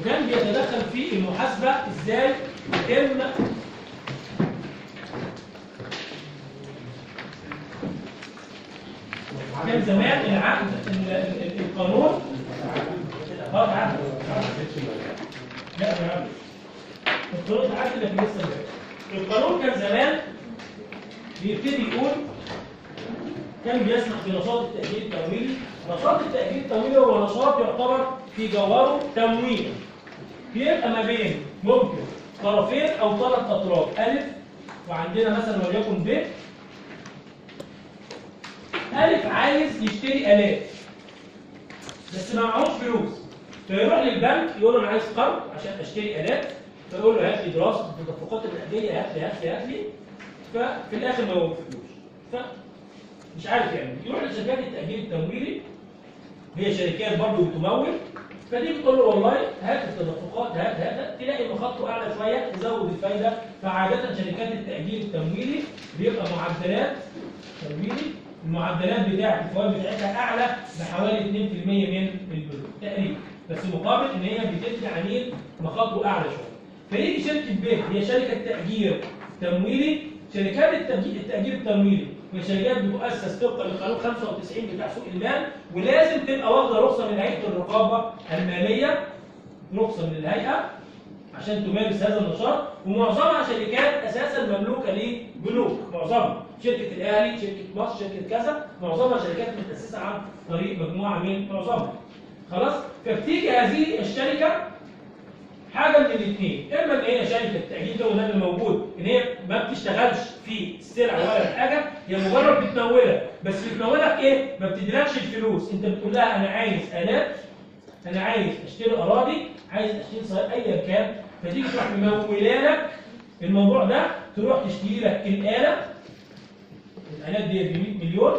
وكان بيتدخل في المحاسبه ازاي يتم كان زمان العقد ال- ال- ال- القانون اه تعالى لا ما عملش. القانون تعالى لكن لسه ما جاش. القانون كان زمان بيبتدي يقول كان بيسمح بنشاط التأجير التمويلي نشاط التأجير التمويلي هو نشاط يعتبر في جوهره تمويل بيبقى ما بين ممكن طرفين أو ثلاث أطراف ألف وعندنا مثلا وليكن ب ألف عايز يشتري آلات بس ما معهوش فلوس فيروح للبنك يقول له أنا عايز قرض عشان أشتري آلات فيقول له هات لي دراسة التدفقات النقدية هات لي هات لي هات لي ففي الآخر ما يوفقلوش ف مش عارف يعني يروح لشركات التأجير التمويلي هي شركات برضه بتمول فدي بتقول له والله هات التدفقات هات هات هات، تلاقي ان خطه اعلى شويه تزود الفايده فعاده شركات التأجير التمويلي بيبقى معدلات تمويلي المعدلات بتاعت الفوائد بتاعتها اعلى بحوالي 2% من البنوك تقريبا بس مقابل ان هي بتدي عميل مخاطره اعلى شويه فيجي شركه ب هي شركه تأجير تمويلي شركات التأجير, التأجير التمويلي هي شركات بتؤسس طبقا لقانون 95 بتاع سوق المال ولازم تبقى واخده رخصه من هيئه الرقابه الماليه رخصه من الهيئه عشان تمارس هذا النشاط ومعظمها شركات اساسا مملوكه لبنوك معظمها شركه الاهلي شركه مصر شركه كذا معظمها شركات متاسسه عن طريق مجموعه من معظمها خلاص فبتيجي هذه الشركه حاجه من الاثنين اما ان هي شركه تاجير ده وده اللي موجود ان هي ما بتشتغلش في السلع ولا الحاجه هي مجرد بتمولك بس بتمولك ايه ما بتديلكش الفلوس انت بتقول لها انا عايز الات انا عايز اشتري اراضي عايز اشتري صغير ايا كان فتيجي تروح ممولالك الموضوع ده تروح تشتري لك الاله الالات دي ب 100 مليون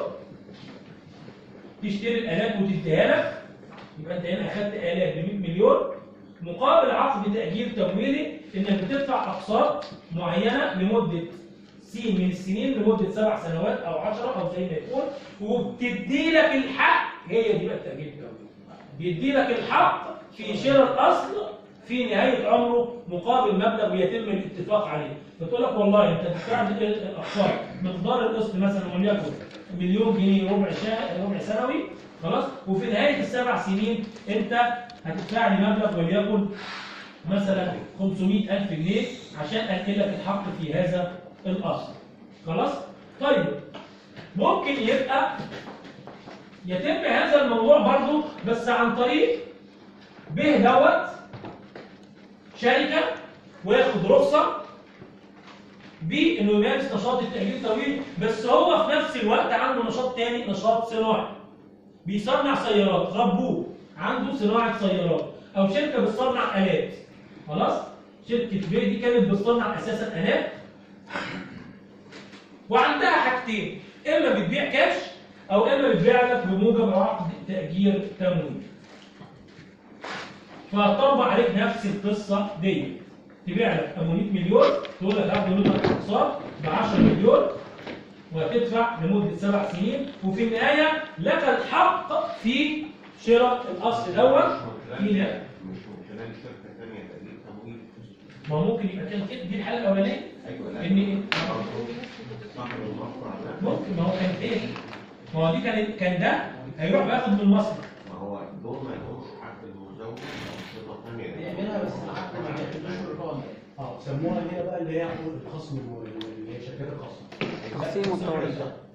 تشتري الالات وتديها لك يبقى انت هنا اخدت الات ب 100 مليون مقابل عقد تأجير تمويلي انك بتدفع اقساط معينة لمدة سين من السنين لمدة سبع سنوات او عشرة او زي ما يكون وبتدي لك الحق هي دي بقى التأجير التمويلي بيدي لك الحق في شراء الاصل في نهاية عمره مقابل مبلغ ويتم الاتفاق عليه فتقول لك والله انت بتدفع لي الاقساط مقدار القسط مثلا وليكن مليون جنيه ربع شهر ربع سنوي خلاص وفي نهاية السبع سنين انت هتدفع لي مبلغ وليكن مثلا 500000 جنيه عشان انقل لك الحق في هذا الاصل خلاص طيب ممكن يبقى يتم هذا الموضوع برضو بس عن طريق به دوت شركه وياخد رخصه بانه يمارس نشاط التأجير الطويل بس هو في نفس الوقت عنده نشاط تاني نشاط صناعي بيصنع سيارات ربوه عنده صناعة سيارات أو شركة بتصنع آلات خلاص شركة بي دي كانت بتصنع أساسا آلات وعندها حاجتين إما بتبيع كاش أو إما بتبيع لك بموجب عقد تأجير تمويل فهتطبق عليك نفس القصة دي تبيع لك أبو 100 مليون تقول لك هاخد منك اقساط ب 10 مليون وهتدفع لمدة سبع سنين وفي النهاية لك الحق في شراء الأصل الأول إلى مش من خلال شركة ثانية تأجير تمويل ما هو ممكن يبقى كان كده دي الحالة الأولانية أيوة لا إن صاحب المصنع ده ممكن ما هو كان إيه؟ ما هو دي كان كان ده هيروح بياخد من المصنع ما هو دول ما لهمش حق المزود أو صفة ثانية بيعملها بس العقد ما بيعملوش الرقم اه سموها هنا بقى اللي هي حقوق الخصم اللي هي الشركات الخاصه تقسيم مستورد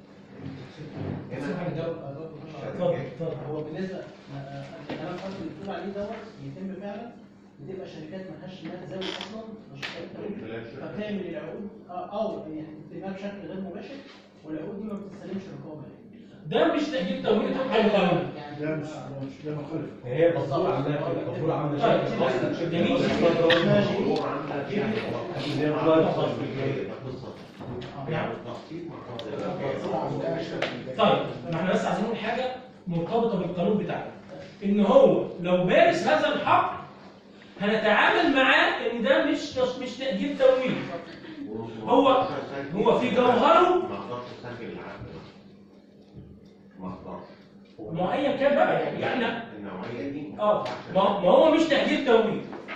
هنا اتفضل اتفضل هو بالنسبه الكلام الخاص اللي بتقول عليه دوت يتم فعلا بتبقى شركات ما لهاش انها تزود اصلا مش شركات من خلال شركة فبتعمل العقود آه، او يعني بتبقى بشكل غير مباشر والعقود دي ما بتستلمش رقابه ده مش تأجير تمويل طبقا للقانون يعني لا مش مش ده مخالف هي المفروض عاملاها كده المفروض عامله طيب، شركه خاصه شركه جميل. خاصة. الموضوع عندك يعني زي ما قال الخاص ده قصة يعني التخطيط مع طيب ما احنا بس عايزين نقول حاجة مرتبطة بالقانون بتاعنا إن هو لو مارس هذا الحق هنتعامل معاه إن ده مش مش تأجير تمويل هو- هو في جوهره- ما اقدرش اسجل العقد ده ما اقدرش ما ايا كان بقى يعني احنا النوعية دي اه ما ما هو مش تأجير تمويل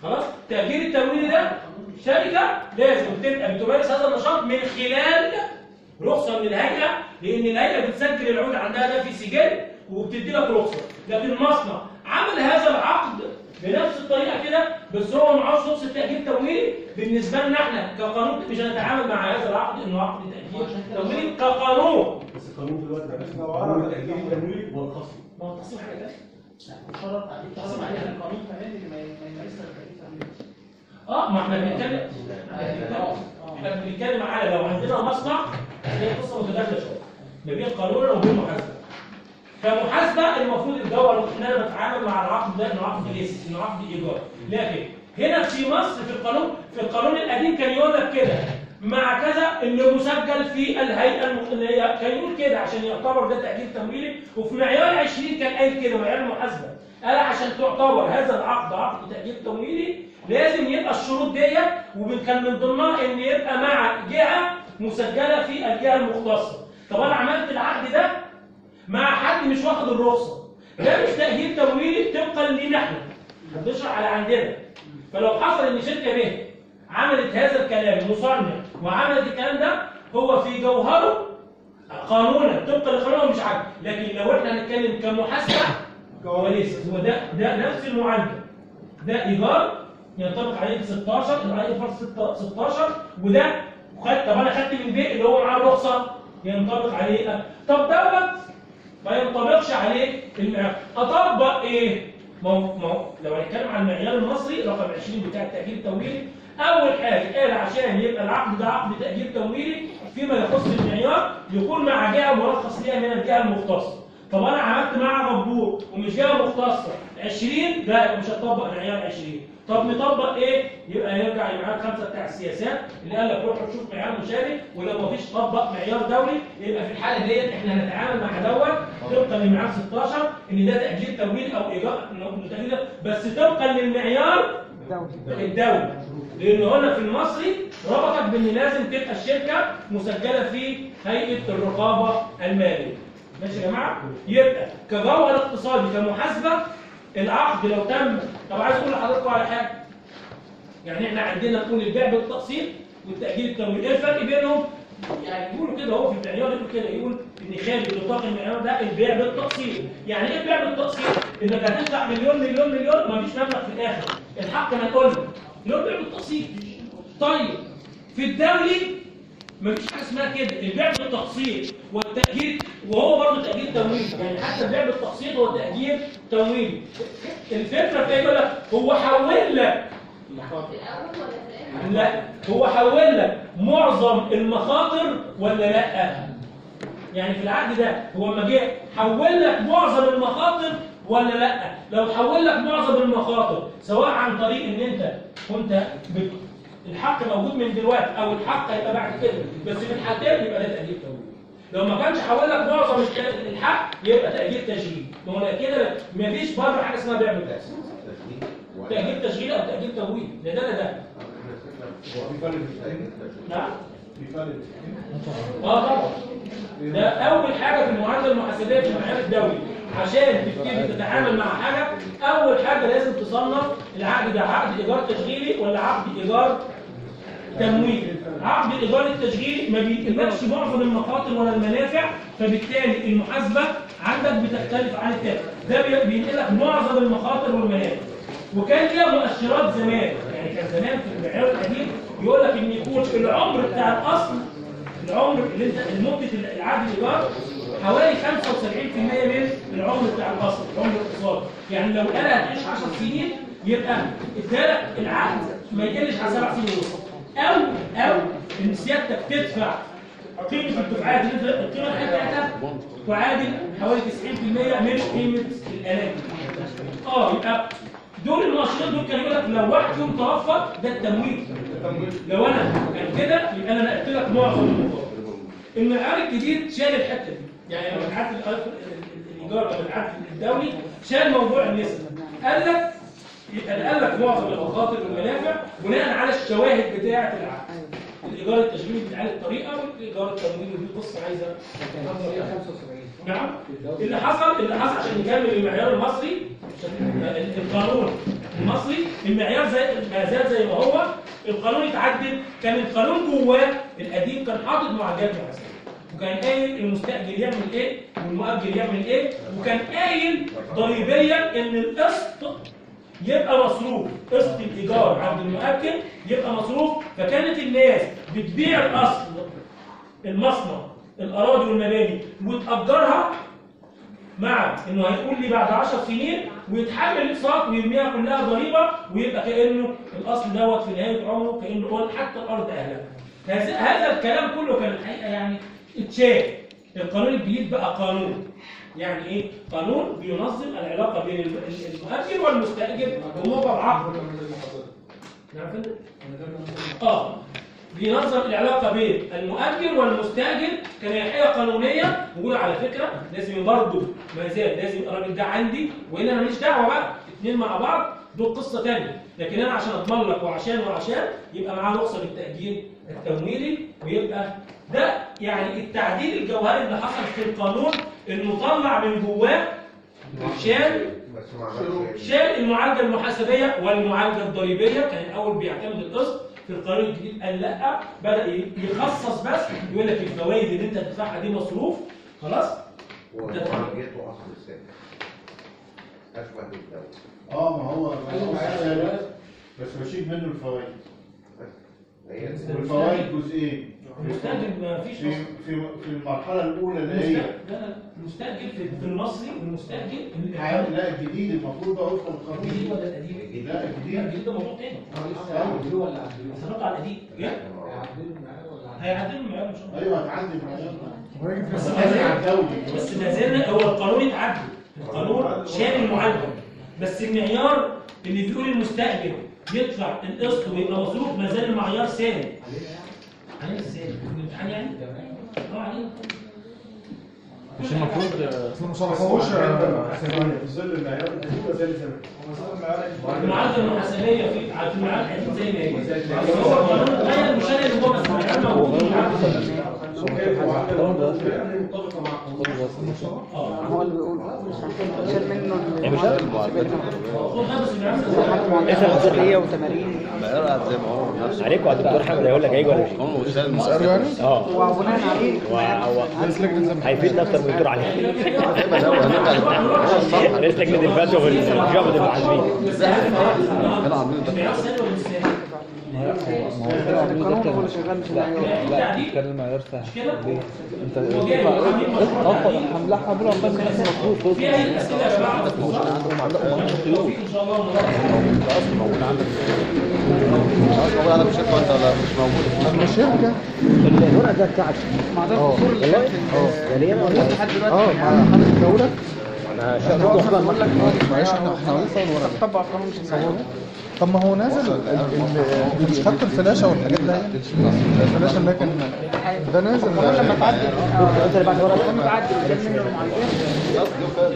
خلاص التاجير التمويلي ده شركه لازم تبقى بتمارس هذا النشاط من خلال رخصه من الهيئه لان الهيئه بتسجل العقود عندها ده في سجل وبتدي لك رخصه لكن المصنع عمل هذا العقد بنفس الطريقه كده بس هو معهوش رخصه تاجير تمويلي بالنسبه لنا احنا كقانون مش هنتعامل مع هذا العقد انه عقد تاجير تمويلي كقانون بس القانون دلوقتي بقى قانون التأجير التمويلي والخصم ما هو تصميم حاجه تانية. لا شرط عليه شرط عليه القانون كمان اللي ما ما يمارسش التأجير اه ما احنا بنتكلم اه احنا بنتكلم على لو عندنا مصنع هي قصه متداخله شويه ما بين قانون وبين محاسبه كمحاسبه المفروض الجوهر ان انا بتعامل مع العقد ده انه عقد ليس انه عقد ايجار لكن هنا في مصر في القانون في القانون القديم كان يقول لك كده مع كذا اللي مسجل في الهيئه الم- اللي هي كان يقول كده عشان يعتبر ده تاجير تمويلي وفي معيار 20 كان قايل كده معيار المحاسبه قال عشان تعتبر هذا العقد عقد تاجير تمويلي لازم يبقى الشروط ديت وكان من ضمنها ان يبقى مع جهه مسجله في الجهه المختصه طب انا عملت العقد ده مع حد مش واخد الرخصه ده مش تاجير تمويلي طبقا لينا احنا بنشرح على عندنا فلو حصل ان شركه ب عملت هذا الكلام مصنع وعملت الكلام ده هو في جوهره قانونا طبقا لقانون مش عارف لكن لو احنا هنتكلم كمحاسبه كواليس هو ده ده نفس المعالجه ده ايجار ينطبق عليه 16 يبقى عليه فرص 16 وده خد طب انا خدت من بيت اللي هو معاه الرخصه ينطبق عليه طب دوت ما ينطبقش عليه المعيار اطبق ايه؟ ما هو ما هو لو هنتكلم عن المعيار المصري رقم 20 بتاع التاجير التمويلي اول حاجه قال عشان يبقى العقد ده عقد تاجير تمويلي فيما يخص المعيار يكون مع جهه مرخص ليها من الجهه المختصه طب انا عملت مع غبور ومش جهه مختصه 20 لا يبقى مش هتطبق معيار 20 طب نطبق ايه؟ يبقى يرجع المعيار خمسه بتاع السياسات اللي قال لك روح شوف معيار مشابه ولو ما فيش طبق معيار دولي يبقى في الحاله ديت احنا هنتعامل مع دوت طبقا لمعيار 16 ان ده تاجير تمويل او ايجار إنه تأجير بس طبقا للمعيار الدولي لان هنا في المصري ربطك بان لازم تبقى الشركه مسجله في هيئه الرقابه الماليه ماشي يا جماعه يبقى كجوهر اقتصادي كمحاسبه العقد لو تم طب عايز اقول لحضراتكم على حاجه يعني احنا عندنا نقول البيع بالتقسيط والتاجير التمويل ايه الفرق بينهم يعني يقولوا كده هو في المعيار يقول كده يقول ان خارج نطاق المعيار ده البيع بالتقسيط يعني ايه البيع بالتقسيط انك هتدفع مليون مليون مليون مفيش مبلغ في الاخر الحق ما تقول اللي هو البيع بالتقسيط طيب في الدولي مفيش حاجه اسمها كده البيع بالتقسيط والتاجير وهو برضه تاجير تمويلي يعني حتى البيع بالتقسيط هو تاجير تمويلي الفكره في إيه؟ يقول لك هو حول لك لا هو حول لك معظم المخاطر ولا لا يعني في العقد ده هو لما جه حول لك معظم المخاطر ولا لا لو حول لك معظم المخاطر سواء عن طريق ان انت كنت بت... الحق موجود من دلوقتي او الحق هيبقى بعد كده بس في الحالتين يبقى ده تاجير تمويل لو ما كانش حول لك معظم الت- الحق يبقى تاجير تشغيل ما هو كده مفيش بره حاجه اسمها بيع بالتقسيط تاجير تشغيل او تاجير تمويل ده ده ده, ده. هو في فرق في التأجير؟ نعم في فرق اه طبعا ده اول حاجه في المعادله المحاسبيه في المعيار الدولي عشان تبتدي تتعامل مع حاجه اول حاجه لازم تصنف العقد ده عقد ايجار تشغيلي ولا عقد ايجار تمويل عقد الايجار التشغيلي ما بيقبلش معظم المخاطر ولا المنافع فبالتالي المحاسبه عندك بتختلف عن التاني ده بي- بينقلك معظم المخاطر والمنافع وكان ليها مؤشرات زمان يعني كان زمان في المعيار القديم يقول لك ان يكون العمر بتاع الاصل العمر اللي انت مده العقد الايجار حوالي 75% من العمر بتاع الاصل العمر الاقتصادي يعني لو انا هتعيش 10 سنين يبقى ادالك العقد ما يقلش عن سبع سنين ونص او او ان سيادتك تدفع قيمه الدفعات اللي انت القيمه بتاعتها تعادل حوالي 90% من قيمه الالات اه يبقى دول المؤشرات دول كانوا يقول لك لو واحد فيهم توفى ده التمويل لو انا كان كده يبقى انا نقلت لك معظم المخاطر المعيار الجديد شال الحته دي يعني لما اتعاد الايجار لما اتعاد الدولي شال موضوع النسبه قال لك يبقى قال لك معظم المخاطر والمنافع بناء على الشواهد بتاعه العقد الايجار التشغيلي بتاع الطريقه والايجار التمويلي ودي قصه عايزه نعم اللي حصل اللي حصل عشان نكمل المعيار المصري عشان القانون المصري المعيار زي ما زال زي ما هو القانون اتعدل كان القانون جواه القديم كان حاطط معادلات محاسبيه وكان قايل المستاجر يعمل ايه والمؤجر يعمل ايه وكان قايل ضريبيا ان القسط يبقى مصروف قسط الايجار عند المؤجر يبقى مصروف فكانت الناس بتبيع الاصل المصنع الاراضي والمباني وتاجرها مع انه هيقول لي بعد 10 سنين ويتحمل الاقساط ويرميها كلها ضريبه ويبقى كانه الاصل دوت في نهايه عمره كانه قول حتى الارض اهلها هذا هذا الكلام كله كان الحقيقه يعني اتشال القانون الجديد بقى قانون يعني ايه قانون بينظم العلاقه بين الم- المؤجر والمستاجر وموقع عقد نعم يا فندم؟ اه بينظم العلاقه بين المؤجر والمستاجر كناحيه قانونيه ويقول على فكره لازم برضه ما زال لازم يبقى الراجل ده عندي والا انا ماليش دعوه بقى اثنين مع بعض دول قصه ثانيه لكن انا عشان اضمن لك وعشان وعشان يبقى معاه رخصه بالتاجير التمويلي ويبقى ده يعني التعديل الجوهري اللي حصل في القانون انه طلع من جواه شال بس ما عملش شال المعالجه المحاسبيه والمعالجه الضريبيه كان الاول بيعتمد القسط في القانون الجديد قال لا بدا يخصص بس يقول لك الفوائد اللي انت هتدفعها دي مصروف خلاص ومعالجته اصل السنه اشبه بالدوله اه ما هو ثابت بس بشيل منه الفوائد هي والفوائد جزئين المستاجر ما فيش في أصلاً. في في المرحله الاولى اللي هي المستاجر- لا لا المستاجر في في المصري والمستاجر الحياه لا الجديد المفروض ده وفق الجديد القانون ولا القديم؟ لا لا الجديد الجديد ده موضوع تاني هيعدلوه ولا عدلوه؟ بس هنطلع على القديم إيه؟ هيعدلوا المعاد ولا عدلوه؟ هيعدلوا المعيار ان شاء الله ايوه هتعدي المعيار بس بس ما زال- على الدولي بس ما زلنا هو القانون اتعدل القانون شال المعالجه بس المعيار اللي بيقول المستاجر يدفع القسط ويبقى مصروف ما زال المعيار ثابت علينا ازاي؟ الامتحان يعني؟ اه علينا مش المفروض ما فيهوش في ظل المعيار القديم وزي زمان المعالجه المحاسبيه في على المعالجه القديم زي ما هي بس هو القانون اتغير مش انا اللي هو بس المعيار موجود في المعالجة. متفقه مع اه هو اللي بيقول شال منه هي مش المعادلة خد ده بس المعيار الحسابية وتمارين عليكم يا دكتور حمد هيقول لك هيجي ولا مش مسأله يعني؟ اه وبناء عليه هو هو رئيس لجنة زمن هيفيد اكتر من الدكتور عليه رئيس لجنه الفتوى والجبهه المحاسبين المعيار سهل ولا مش سهل؟ القانون هو اللي شغال مش المعيار لا كان المعيار سهل مش كده؟ انت هو جاي عامل مشروع. هنلحق بلا بس مظبوط في اي اسئله يا جماعه توفيق ان شاء الله ونراجع. مش شركة الورق ده بتاعك معذرة الدكتور اللي كانت يعني انا ولا لحد دلوقتي اه مع حد الدولة انا شغال اصلا بقول لك معلش احنا احنا هنوصل ورا ده. طبق قانون مش المعيار طب ما هو نازل ال- ال- مش خدت الفلاشة والحاجات ده يعني؟ الفلاشة اللي كان ده نازل القانون لما تعدل انت اللي بعد ورا لما تعدل وشال منه المعالجات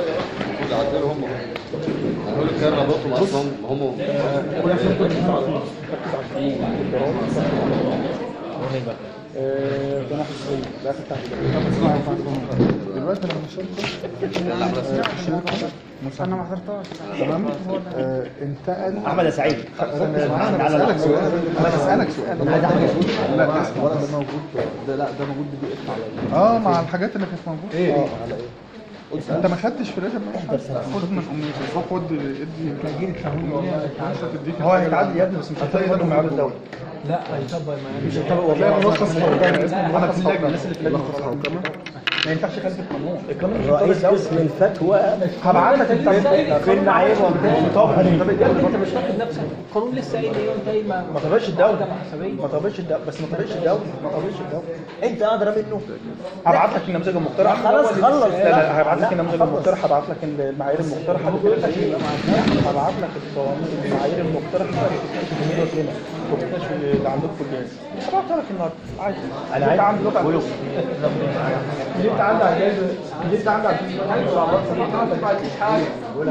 دلوقتي لما الشركة الشركة انا ما حضرتهاش تمام آه، انتقل احمد يا سعيد انا بسألك سؤال انا بسألك سؤال لا اسمع الورق ده موجود ده لا ده موجود بدي اف على اه مع الحاجات اللي كانت موجوده ايه على ايه انت ما خدتش فلاشه من حد خد من امي روح خد ادي تاجيل التمويل هو هيتعدل يا ابني بس مش هتلاقي ده معيار الدولي لا هيطبق مش هيطبق والله ملخص حوكمه اسمه ملخص حوكمه الناس اللي في ملخص حوكمه ما ينفعش خالف القانون القانون مش رئيس قسم الفتوى هبعت لك انت في المعايير طبعا انت مش واخد نفسك القانون لسه قايل ايه وانت ايه ما ما طبقش الدولة حسابيه ما طبقش الدولة بس ما طبقش الدولة ما طبقش الدولة انت ادرى منه هبعت لك النموذج المقترح خلاص خلص لا لا هبعت لك لا، النموذج خلص. المقترح هبعت لك المعايير المقترحه هبعت لك القوانين المعايير المقترحه في هنا وبتكتشف اللي عندكم في الجهاز هبعتها لك النهارده عادي انا اللي انت عايز عندك قوله. اللي انت عندك على الجهاز اللي انت عندك على الجهاز ما عندكش حاجه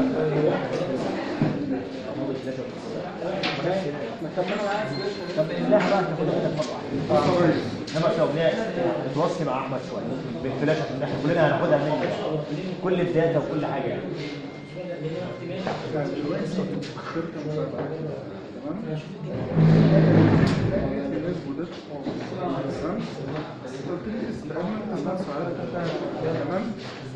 طب بالله بقى انت كده انما شغلات اتوصي مع احمد شويه بالفلاشه في الناحيه كلنا هناخدها منه كل الداتا وكل حاجه يعني يعني دلوقتي الشركه مسابقات تمام الناس ودت تمام قلت لي استعمل تمام ساعات تمام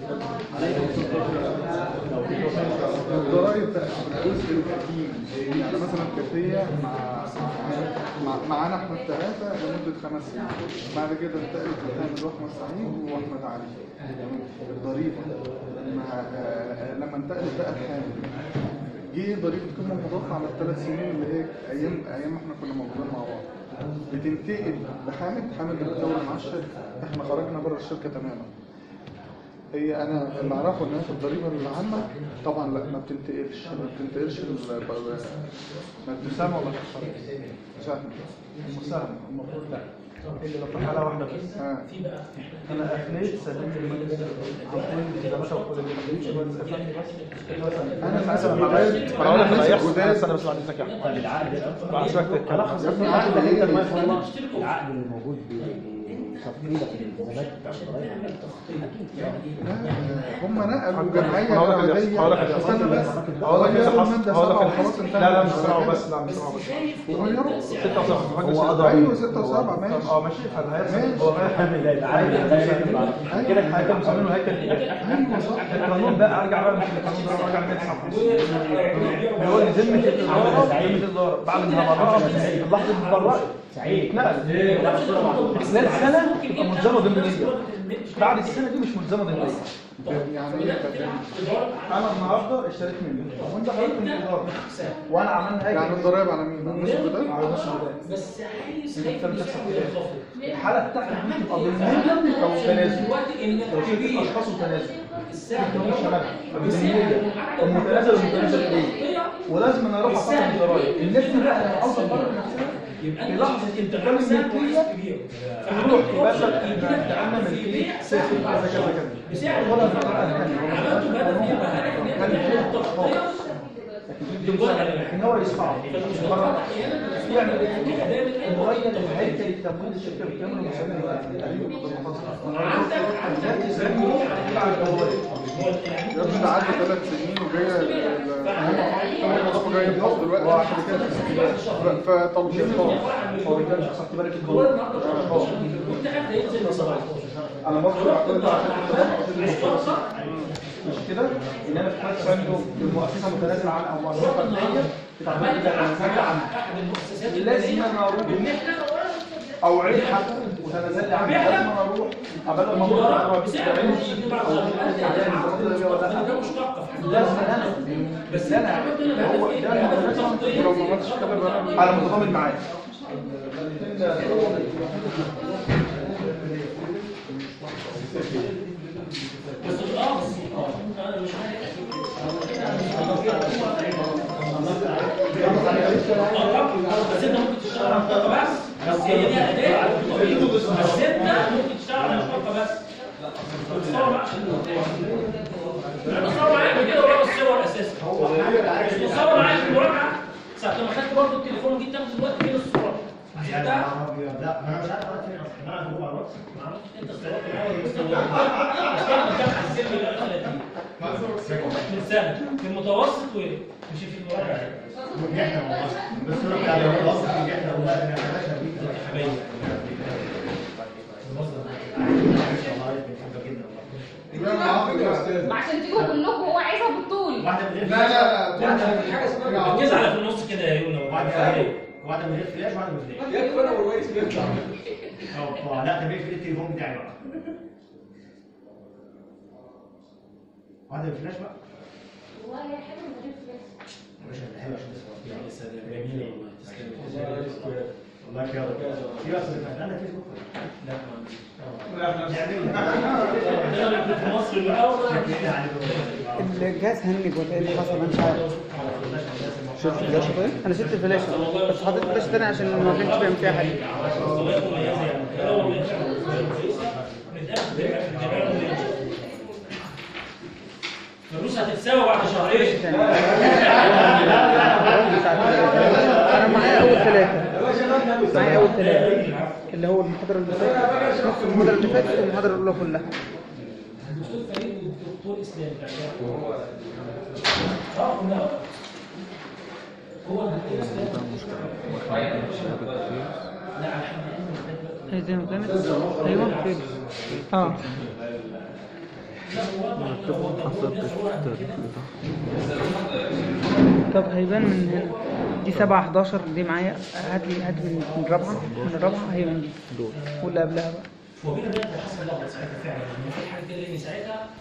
الضرايب بقى الجزء القديم يعني مثلا كافيه مع مع- معانا احنا الثلاثه لمده خمس سنين بعد كده انتقلت لتامر واحمد سعيد واحمد علي الضريبه لما آه، لما انتقلت بقى الحامل جه ضريبه قيمه مضافه على الثلاث سنين اللي هي ايام ايام ما احنا كنا موجودين مع بعض بتنتقل لحامد حامد اللي بتدور مع الشركه احنا خرجنا بره الشركه تماما هي انا اللي اعرفه ان هي في الضريبه العامه طبعا لا ما بتنتقلش ما بتنتقلش ال- ما مساهمة ولا خسارة؟ مساهمه مساهمة المفروض لا إلا لو في حالة واحدة بس اه أنا أخليت سلمت المجلس عقود كتابته وكل اللي مخليش الواد يسافرني بس انا ساعتها مثلا لما لغايه بعد ما أقول لك الناس هيحصل الجداد استنى بس بعد إذنك يا أحمد طب العقد بعد إذنك تتكلم يا ابني عقد ايه العقد اللي موجود بتفصيلة في الالتزامات بتاع الضرايب اكيد لا هم نقلوا جمعيه هقول لك اللي يحصل هقول لك اللي عاديه يحصل استنى بس هقول لك اللي غيروا حصل الماده هقول لك 7 اللي وخلاص حصل انتهى لا لا مش الموضوع. سامعه بس لا مش سامعه بس غيروا 6 و7 هو قضى ايوه 6 و7 ماشي اه ماشي فاللي هيحصل ماشي. هو كده هيكل مسمينه هيكل القانون بقى ارجع بقى مش القانون ده ارجع ل 159 بيقول لي ذمه الاداره ذمه الاداره بعد ما برأت اللحظه اللي برأت سعيد اتنقل خلال سنه تبقى ملزمه ضمنيه بعد السنه دي مش ملزمه ضمنيه يعني ايه بقى؟ انا النهارده اشتريت منك وانت خرجت من الاداره وانا عملنا هيكل يعني الضرايب على مين؟ على الناس الجداد؟ على نص الولاية. انت بتعمل تحصل ايه؟ الحاله بتاعتك دي تبقى ضمنيه او تنازل لو شركه اشخاص وتنازل انت مش شباب فبالنسبه المتنازل والمتنازل اليه ولازم انا اروح اصلا الضرايب الناس دي بقى لما اوصل بره نفسها في لحظه انتقال الملكيه تروح تباشر تعمل ملكيه سياسيه كذا كذا كذا ولا تقرا لكن هو يسمعه يعمل ايه؟ مغير الهيكل التمويل الشركه بالكامل ومسمى يا ابني ده عدى ثلاث سنين وجايه ال- هم الموضوع جاي يخلص دلوقتي عشان كده ف- فتلخيص خالص هو كان شخص بالك الجول انا مصر عقدت عشان مش كده ان انا في حد عنده المؤسسه متنازل عن او مؤسسه فرديه بتعمل لي حاجه عن لازم انا اروح او عيد حتى وتنازل لي عنه لازم انا اروح قبل ما اروح بس لازم انا بس انا هو ده المتنازل ولو ما عملتش كده بقى انا متضامن معاه بس انت ممكن تشتغل على الطاقه بس بس هي دي اداه بس انت ممكن تشتغل على الطاقه بس بتصور معاك بتصور معاك كده ورا الصور اساسا بتصور معاك في المراجعه ساعه لما خدت برضه التليفون وجيت تاخد الوقت فين الصور لا انت صورت معايا عشان كان حسيت بال 30 من سنه في المتوسط ومش في المراجعه عشان تجيبوا كلكم هو عايزها بالطول لا لا لا ركز على في النص كده يا يونا واحدة من غير فلاش واحدة من فلاش يكفي انا والرئيس بيطلع اه لا ده بيقفل التليفون بتاعي بقى واحدة من فلاش بقى والله يا حلو من غير فلوس يا باشا ده حلو عشان تصور جميلة والله والله كده في بس انا فيسبوك لا في مصر الاول الجهاز هنج ولا ايه اللي حصل انا مش عارف شفت الفلاشه طيب؟ انا شلت الفلاشه بس حطيت فلاشه تاني عشان ما كانش باين فيها حاجه الفلوس هتتساوي بعد شهرين انا معايا اول ثلاثه معايا اول ثلاثه اللي هو المحاضره اللي فاتت نص المحاضره اللي فاتت والمحاضره الاولى كلها دكتور اسلام كان اه كنا هو الدكتور اسلام لا الحمد لله هي زي ما كانت ايوه فين اه طب هيبان من هنا دي 7 11 دي معايا هات لي هات لي من الرابعه من الرابعه هي من دي واللي قبلها بقى هو بينا بقى حصل لخبط ساعتها فعلا لان في حد قال لي ساعتها